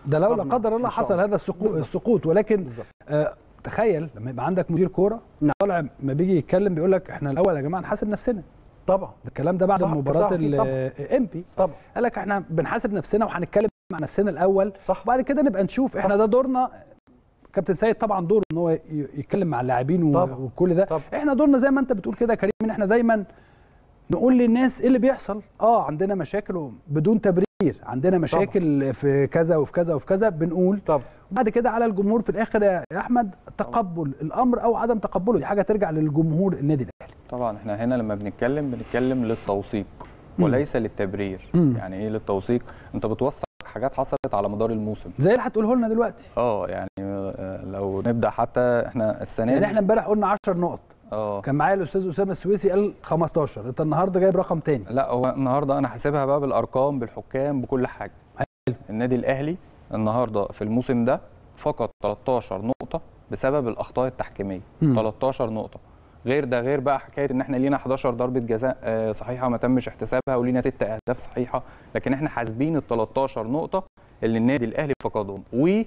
ده لو لا طبعاً. قدر الله إن شاء حصل الله. هذا السقوط بالظبط. السقوط ولكن بالظبط. آه تخيل لما يبقى عندك مدير كوره نعم. طالع ما بيجي يتكلم بيقول لك احنا الاول يا جماعه نحاسب نفسنا طبعا الكلام ده بعد صح، مباراه صح، في طبعاً. الامبي طبعا قال لك احنا بنحاسب نفسنا وهنتكلم مع نفسنا الاول صح وبعد كده نبقى نشوف احنا صح. ده دورنا كابتن سيد طبعا دوره ان هو ي- يتكلم مع اللاعبين و- طبعاً. وكل ده طبعاً. احنا دورنا زي ما انت بتقول كده يا كريم ان احنا دايما نقول للناس ايه اللي بيحصل اه عندنا مشاكل بدون تبرير عندنا مشاكل في كذا وفي كذا وفي كذا بنقول طبعا بعد كده على الجمهور في الاخر يا احمد تقبل الامر او عدم تقبله دي حاجه ترجع للجمهور النادي الاهلي طبعا احنا هنا لما بنتكلم بنتكلم للتوثيق مم. وليس للتبرير مم. يعني ايه للتوثيق انت بتوثق حاجات حصلت على مدار الموسم زي اللي هتقوله لنا دلوقتي اه يعني آه، لو نبدا حتى احنا السنه يعني دي احنا امبارح قلنا 10 نقط اه كان معايا الاستاذ اسامه السويسي قال 15 انت النهارده جايب رقم تاني لا هو النهارده انا حاسبها بقى بالارقام بالحكام بكل حاجه النادي الاهلي النهارده في الموسم ده فقط 13 نقطه بسبب الاخطاء التحكيميه مم. 13 نقطه غير ده غير بقى حكايه ان احنا لينا 11 ضربه جزاء آه، صحيحه ما تمش احتسابها ولينا 6 اهداف صحيحه لكن احنا حاسبين ال 13 نقطه اللي النادي الاهلي فقدهم و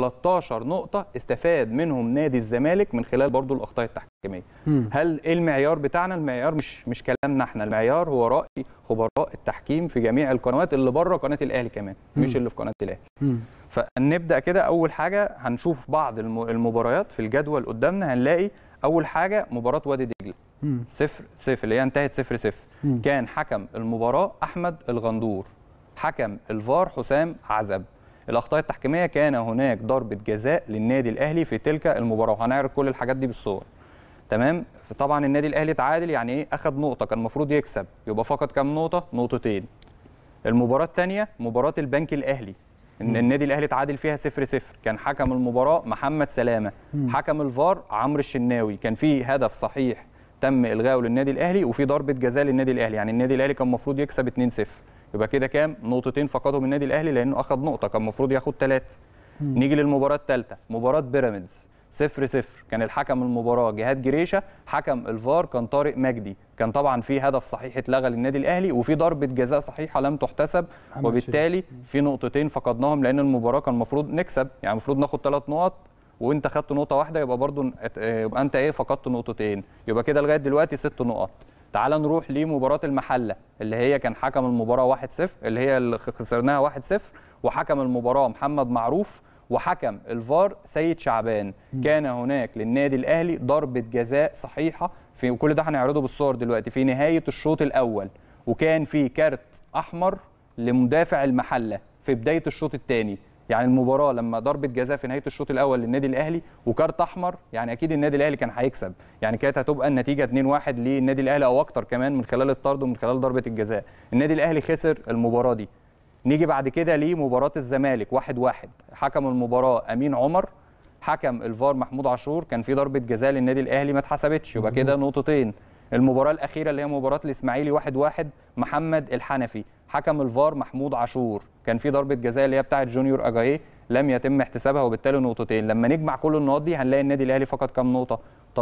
13 نقطه استفاد منهم نادي الزمالك من خلال برضو الاخطاء التحكيميه مم. هل ايه المعيار بتاعنا المعيار مش مش كلامنا احنا المعيار هو راي خبراء التحكيم في جميع القنوات اللي بره قناه الاهلي كمان مش مم. اللي في قناه الاهلي مم. فنبدا كده اول حاجه هنشوف بعض الم- المباريات في الجدول قدامنا هنلاقي اول حاجه مباراه وادي دجله مم. صفر صفر اللي هي انتهت صفر صفر مم. كان حكم المباراه احمد الغندور حكم الفار حسام عزب الاخطاء التحكيميه كان هناك ضربه جزاء للنادي الاهلي في تلك المباراه وهنعرض كل الحاجات دي بالصور تمام طبعا النادي الاهلي تعادل يعني ايه اخذ نقطه كان المفروض يكسب يبقى فقط كام نقطه نقطتين المباراه الثانيه مباراه البنك الاهلي ان النادي الاهلي تعادل فيها 0 0 كان حكم المباراه محمد سلامه مم. حكم الفار عمرو الشناوي كان في هدف صحيح تم الغائه للنادي الاهلي وفي ضربه جزاء للنادي الاهلي يعني النادي الاهلي كان المفروض يكسب 2 0 يبقى كده كام نقطتين فقدهم النادي الاهلي لانه اخذ نقطه كان المفروض ياخد ثلاثه نيجي للمباراه الثالثه مباراه بيراميدز 0 0 كان الحكم المباراه جهاد جريشه حكم الفار كان طارق مجدي كان طبعا في هدف صحيح اتلغى للنادي الاهلي وفي ضربه جزاء صحيحه لم تحتسب محمد وبالتالي في نقطتين فقدناهم لان المباراه كان المفروض نكسب يعني المفروض ناخد ثلاث نقط وانت خدت نقطه واحده يبقى برضو يبقى انت ايه فقدت نقطتين يبقى كده لغايه دلوقتي ست نقط تعال نروح لمباراه المحله اللي هي كان حكم المباراه 1-0 اللي هي اللي خسرناها 1-0 وحكم المباراه محمد معروف وحكم الفار سيد شعبان كان هناك للنادي الاهلي ضربه جزاء صحيحه في وكل ده هنعرضه بالصور دلوقتي في نهايه الشوط الاول وكان في كارت احمر لمدافع المحله في بدايه الشوط الثاني يعني المباراه لما ضربه جزاء في نهايه الشوط الاول للنادي الاهلي وكارت احمر يعني اكيد النادي الاهلي كان هيكسب يعني كانت هتبقى النتيجه 2-1 للنادي الاهلي او اكتر كمان من خلال الطرد ومن خلال ضربه الجزاء النادي الاهلي خسر المباراه دي نيجي بعد كده لمباراه الزمالك 1-1 واحد واحد. حكم المباراه امين عمر حكم الفار محمود عاشور كان في ضربه جزاء للنادي الاهلي ما اتحسبتش يبقى كده نقطتين المباراه الاخيره اللي هي مباراه الاسماعيلي 1-1 واحد واحد محمد الحنفي حكم الفار محمود عاشور كان في ضربه جزاء اللي هي بتاعه جونيور اجاييه لم يتم احتسابها وبالتالي نقطتين لما نجمع كل النقط دي هنلاقي النادي الاهلي فقد كام نقطه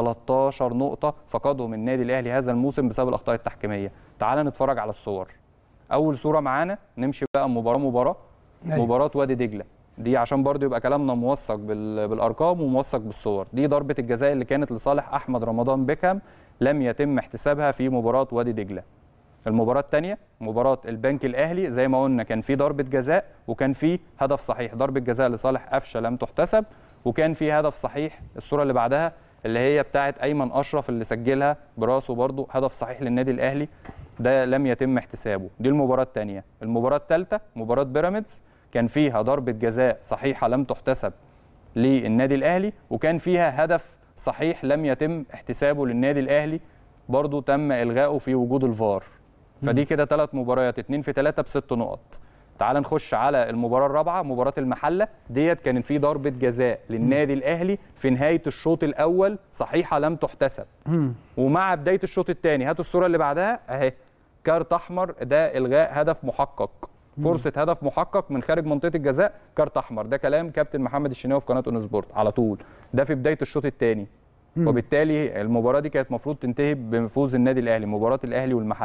13 نقطه فقدهم النادي الاهلي هذا الموسم بسبب الاخطاء التحكيميه تعال نتفرج على الصور اول صوره معانا نمشي بقى مباراه مباراه أيوة. مباراه وادي دجله دي عشان برضو يبقى كلامنا موثق بال- بالارقام وموثق بالصور دي ضربه الجزاء اللي كانت لصالح احمد رمضان بيكهام لم يتم احتسابها في مباراه وادي دجله المباراة الثانية مباراة البنك الأهلي زي ما قلنا كان في ضربة جزاء وكان في هدف صحيح ضربة جزاء لصالح قفشة لم تحتسب وكان في هدف صحيح الصورة اللي بعدها اللي هي بتاعة أيمن أشرف اللي سجلها براسه برضه هدف صحيح للنادي الأهلي ده لم يتم احتسابه دي المباراة الثانية المباراة الثالثة مباراة بيراميدز كان فيها ضربة جزاء صحيحة لم تحتسب للنادي الأهلي وكان فيها هدف صحيح لم يتم احتسابه للنادي الأهلي برضه تم إلغائه في وجود الفار فدي كده ثلاث مباريات اتنين في ثلاثة بست نقط تعال نخش على المباراة الرابعة مباراة المحلة ديت كانت في ضربة جزاء للنادي الأهلي في نهاية الشوط الأول صحيحة لم تحتسب مم. ومع بداية الشوط الثاني هات الصورة اللي بعدها أهي كارت أحمر ده إلغاء هدف محقق فرصة هدف محقق من خارج منطقة الجزاء كارت أحمر ده كلام كابتن محمد الشناوي في قناة أون سبورت على طول ده في بداية الشوط الثاني مم. وبالتالي المباراة دي كانت المفروض تنتهي بفوز النادي الأهلي مباراة الأهلي والمحل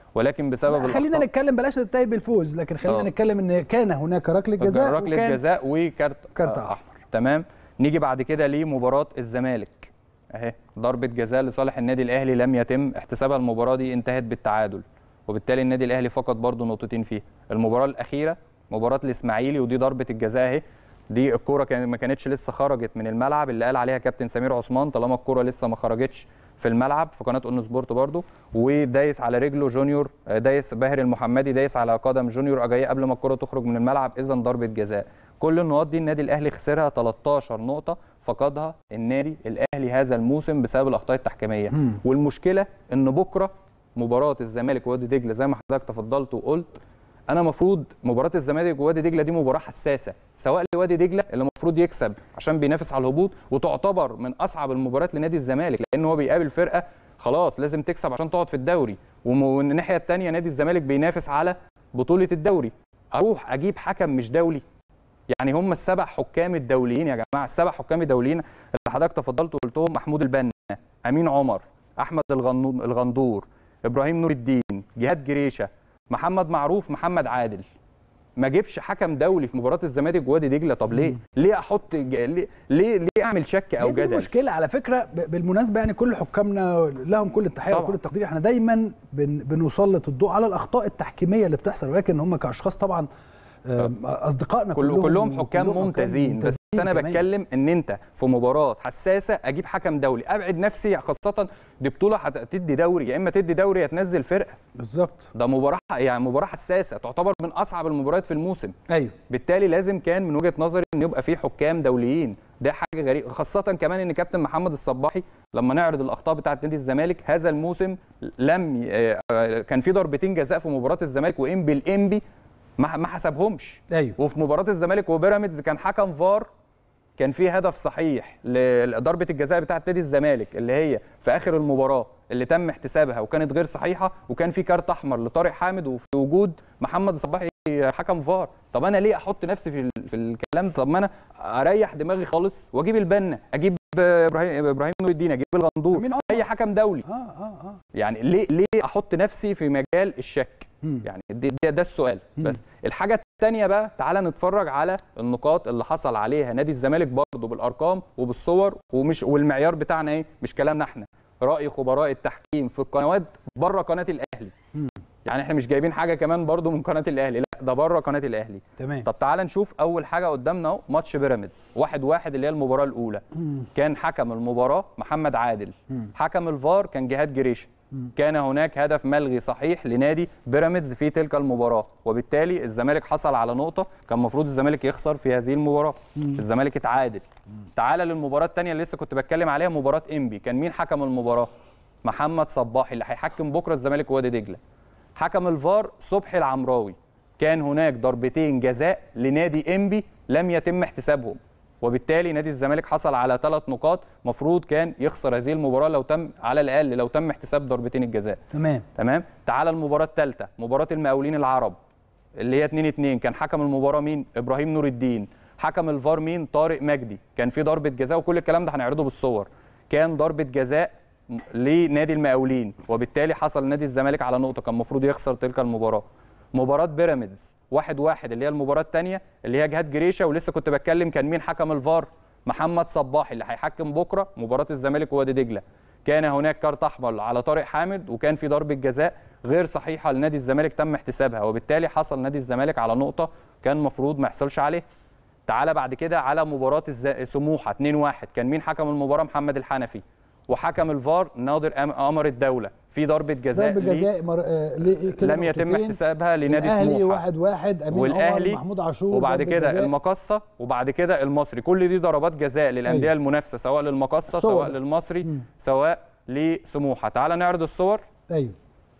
ولكن بسبب خلينا الأخطاء- نتكلم بلاش ننتهي بالفوز لكن خلينا آه. نتكلم ان كان هناك ركله جزاء ركله وكان جزاء وكارت كارت آه، أحمر. تمام نيجي بعد كده لمباراه الزمالك اهي ضربه جزاء لصالح النادي الاهلي لم يتم احتسابها المباراه دي انتهت بالتعادل وبالتالي النادي الاهلي فقد برضه نقطتين فيها المباراه الاخيره مباراه الاسماعيلي ودي ضربه الجزاء اهي دي الكوره كان ما كانتش لسه خرجت من الملعب اللي قال عليها كابتن سمير عثمان طالما الكوره لسه ما خرجتش في الملعب في قناه اون سبورت برضه ودايس على رجله جونيور آه، دايس باهر المحمدي دايس على قدم جونيور اجاي قبل ما الكره تخرج من الملعب اذا ضربه جزاء كل النقاط دي النادي الاهلي خسرها 13 نقطه فقدها النادي الاهلي هذا الموسم بسبب الاخطاء التحكيميه مم. والمشكله ان بكره مباراه الزمالك ووادي دجله زي ما حضرتك تفضلت وقلت انا المفروض مباراه الزمالك ووادي دجله دي مباراه حساسه سواء لوادي دجله اللي المفروض يكسب عشان بينافس على الهبوط وتعتبر من اصعب المباريات لنادي الزمالك لان هو بيقابل فرقه خلاص لازم تكسب عشان تقعد في الدوري وم- ومن الناحيه الثانيه نادي الزمالك بينافس على بطوله الدوري اروح اجيب حكم مش دولي يعني هم السبع حكام الدوليين يا جماعه السبع حكام الدوليين اللي حضرتك تفضلت وقلتهم محمود البنا امين عمر احمد الغنو- الغندور ابراهيم نور الدين جهاد جريشه محمد معروف محمد عادل ما اجيبش حكم دولي في مباراه الزمالك ووادي دجله طب ليه ليه احط ج- ليه ليه, ليه اعمل شك او هي دي جدل المشكله على فكره ب- بالمناسبه يعني كل حكامنا لهم كل التحيه طبعاً. وكل التقدير احنا دايما بن بنسلط الضوء على الاخطاء التحكيميه اللي بتحصل ولكن هم كاشخاص طبعا آم، اصدقائنا كل كلهم كلهم حكام كلهم ممتازين بس انا كمان. بتكلم ان انت في مباراه حساسه اجيب حكم دولي ابعد نفسي خاصه دي بطوله هتدي دوري يا اما تدي دوري يا تنزل فرقه بالظبط ده مباراه يعني مباراه حساسه تعتبر من اصعب المباريات في الموسم ايوه بالتالي لازم كان من وجهه نظري ان يبقى في حكام دوليين ده حاجه غريبه خاصه كمان ان كابتن محمد الصباحي لما نعرض الاخطاء بتاعه نادي الزمالك هذا الموسم لم ي- آه، كان في ضربتين جزاء في مباراه الزمالك وانبي الانبي ما ما حسبهمش ايوه وفي مباراه الزمالك وبيراميدز كان حكم فار كان في هدف صحيح لضربه الجزاء بتاعه نادي الزمالك اللي هي في اخر المباراه اللي تم احتسابها وكانت غير صحيحه وكان في كارت احمر لطارق حامد وفي وجود محمد الصباحي حكم فار طب انا ليه احط نفسي في ال- في الكلام ده؟ طب ما انا اريح دماغي خالص واجيب البنا اجيب ابراهيم ابراهيم نور الدين اجيب الغندور أمين عمر. اي حكم دولي اه اه اه يعني ليه ليه احط نفسي في مجال الشك مم. يعني ده, ده, ده السؤال بس الحاجه الثانيه بقى تعالى نتفرج على النقاط اللي حصل عليها نادي الزمالك برضه بالارقام وبالصور ومش والمعيار بتاعنا ايه مش كلامنا احنا راي خبراء التحكيم في القنوات بره قناه الاهلي مم. يعني احنا مش جايبين حاجه كمان برضه من قناه الاهلي لا ده بره قناه الاهلي تمام طب تعالى نشوف اول حاجه قدامنا اهو ماتش بيراميدز واحد واحد اللي هي المباراه الاولى مم. كان حكم المباراه محمد عادل مم. حكم الفار كان جهاد جريشه مم. كان هناك هدف ملغي صحيح لنادي بيراميدز في تلك المباراه وبالتالي الزمالك حصل على نقطه كان المفروض الزمالك يخسر في هذه المباراه الزمالك اتعادل تعالى للمباراه الثانيه اللي لسه كنت بتكلم عليها مباراه انبي كان مين حكم المباراه محمد صباحي اللي هيحكم بكره الزمالك ووادي دجله حكم الفار صبحي العمراوي كان هناك ضربتين جزاء لنادي انبي لم يتم احتسابهم وبالتالي نادي الزمالك حصل على ثلاث نقاط مفروض كان يخسر هذه المباراه لو تم على الاقل لو تم احتساب ضربتين الجزاء تمام تمام تعال المباراه الثالثه مباراه المقاولين العرب اللي هي 2 2 كان حكم المباراه مين ابراهيم نور الدين حكم الفار مين طارق مجدي كان في ضربه جزاء وكل الكلام ده هنعرضه بالصور كان ضربه جزاء م- لنادي المقاولين وبالتالي حصل نادي الزمالك على نقطه كان المفروض يخسر تلك المباراه مباراه بيراميدز واحد واحد اللي هي المباراه الثانيه اللي هي جهاد جريشه ولسه كنت بتكلم كان مين حكم الفار محمد صباحي اللي هيحكم بكره مباراه الزمالك ووادي دجله كان هناك كارت احمر على طارق حامد وكان في ضربه جزاء غير صحيحه لنادي الزمالك تم احتسابها وبالتالي حصل نادي الزمالك على نقطه كان المفروض ما يحصلش عليه تعالى بعد كده على مباراه الز... سموحه 2-1 كان مين حكم المباراه محمد الحنفي وحكم الفار ناظر أم- قمر الدوله في ضربه جزاء ضرب ليه جزاء مر... آه ليه كده لم يتم نقطتين. احتسابها لنادي الاهلي سموحه واحد واحد امين والاهلي عمر محمود عاشور وبعد ضربة كده جزاء. المقصه وبعد كده المصري كل دي ضربات جزاء للانديه أيوة. المنافسه سواء للمقصه الصور. سواء للمصري مم. سواء لسموحه تعال نعرض الصور ايوه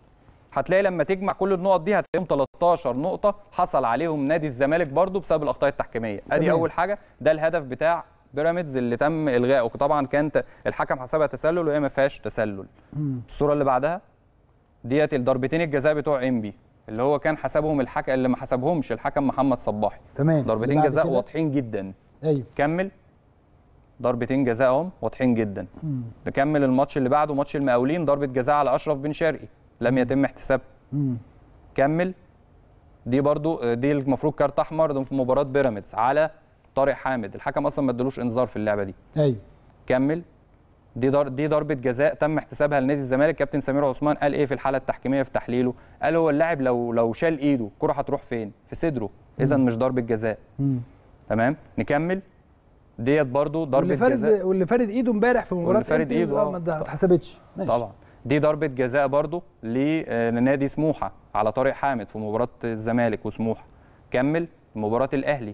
هتلاقي لما تجمع كل النقط دي هتلاقيهم 13 نقطه حصل عليهم نادي الزمالك برضو بسبب الاخطاء التحكيميه ادي تمام. اول حاجه ده الهدف بتاع بيراميدز اللي تم الغائه وطبعا كانت الحكم حسبها تسلل وهي ما فيهاش تسلل مم. الصوره اللي بعدها ديت الضربتين الجزاء بتوع انبي اللي هو كان حسبهم الحكم اللي ما حسبهمش الحكم محمد صباحي تمام اللي ضربتين بعد جزاء كده؟ واضحين جدا ايوه كمل ضربتين جزاء اهم واضحين جدا مم. نكمل الماتش اللي بعده ماتش المقاولين ضربه جزاء على اشرف بن شرقي لم يتم احتساب مم. كمل دي برضو دي المفروض كارت احمر في مباراه بيراميدز على طارق حامد الحكم اصلا ما ادالوش انذار في اللعبه دي ايوه كمل دي در دي ضربه جزاء تم احتسابها لنادي الزمالك كابتن سمير عثمان قال ايه في الحاله التحكيميه في تحليله قال هو اللاعب لو لو شال ايده الكره هتروح فين في صدره اذا مش ضربه جزاء مم. تمام نكمل ديت برضو ضربه واللي فارد جزاء واللي فارد ايده امبارح في مباراه واللي فارد إنتر، إيده، آه، آه. ما ده- ما اتحسبتش ماشي. طبعا دي ضربه جزاء برضو لنادي سموحه على طارق حامد في مباراه الزمالك وسموحه كمل مباراه الاهلي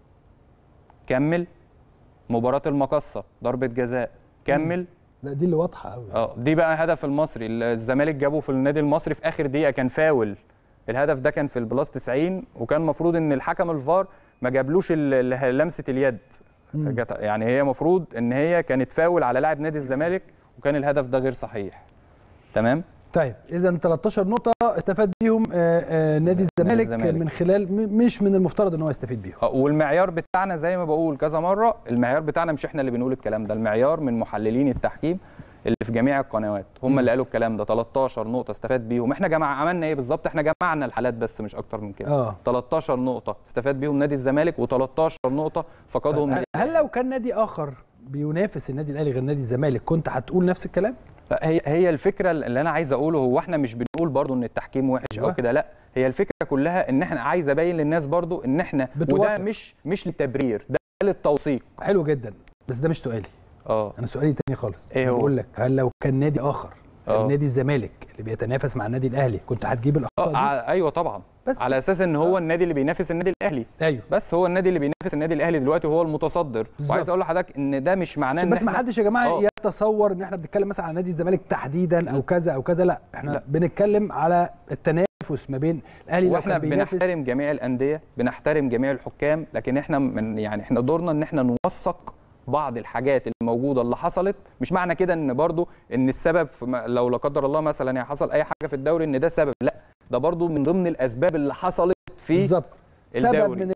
كمل مباراه المقصه ضربه جزاء كمل لا دي اللي واضحه قوي اه دي بقى هدف المصري الزمالك جابه في النادي المصري في اخر دقيقه كان فاول الهدف ده كان في البلاس 90 وكان المفروض ان الحكم الفار ما جابلوش ال- ال- لمسه اليد مم. جت- يعني هي المفروض ان هي كانت فاول على لاعب نادي الزمالك وكان الهدف ده غير صحيح تمام طيب اذا 13 نقطه استفاد بيهم آه، آه، نادي الزمالك الزمالك. من خلال م- مش من المفترض ان هو يستفيد بيهم آه، والمعيار بتاعنا زي ما بقول كذا مره المعيار بتاعنا مش احنا اللي بنقول الكلام ده المعيار من محللين التحكيم اللي في جميع القنوات هم اللي قالوا الكلام ده 13 نقطه استفاد بيهم احنا جمع عملنا ايه بالظبط احنا جمعنا الحالات بس مش اكتر من كده اه 13 نقطه استفاد بيهم نادي الزمالك و13 نقطه فقدهم طيب، هل لو كان نادي اخر بينافس النادي الاهلي غير نادي الزمالك كنت هتقول نفس الكلام؟ لا، هي هي الفكره اللي انا عايز اقوله هو احنا مش بنقول برضو ان التحكيم وحش أيوة. او كده لا هي الفكره كلها ان احنا عايز ابين للناس برضو ان احنا بتوتر. وده مش مش للتبرير ده للتوثيق حلو جدا بس ده مش سؤالي اه انا سؤالي تاني خالص إيه أنا هو؟ بقول لك هل لو كان نادي اخر غير آه. نادي الزمالك اللي بيتنافس مع النادي الاهلي كنت هتجيب اه الاخطاء دي؟ ع- ايوه طبعا بس على اساس ان هو النادي اللي بينافس النادي الاهلي ايوه بس هو النادي اللي بينافس النادي الاهلي دلوقتي هو المتصدر بالظبط. وعايز اقول لحضرتك ان ده مش معناه عشان ان بس ما إحنا- حدش يا جماعه آه. يتصور ان احنا بنتكلم مثلا عن نادي الزمالك تحديدا او كذا او كذا لا احنا لا. بنتكلم على التنافس ما بين الاهلي لو واحنا كان بينافس بنحترم جميع الانديه بنحترم جميع الحكام لكن احنا من يعني احنا دورنا ان احنا نوثق بعض الحاجات الموجوده اللي حصلت مش معنى كده ان برضو ان السبب في م- لو لا قدر الله مثلا يعني حصل اي حاجه في الدوري ان ده سبب لا ده برضو من ضمن الاسباب اللي حصلت في بالظبط سبب الدوري. من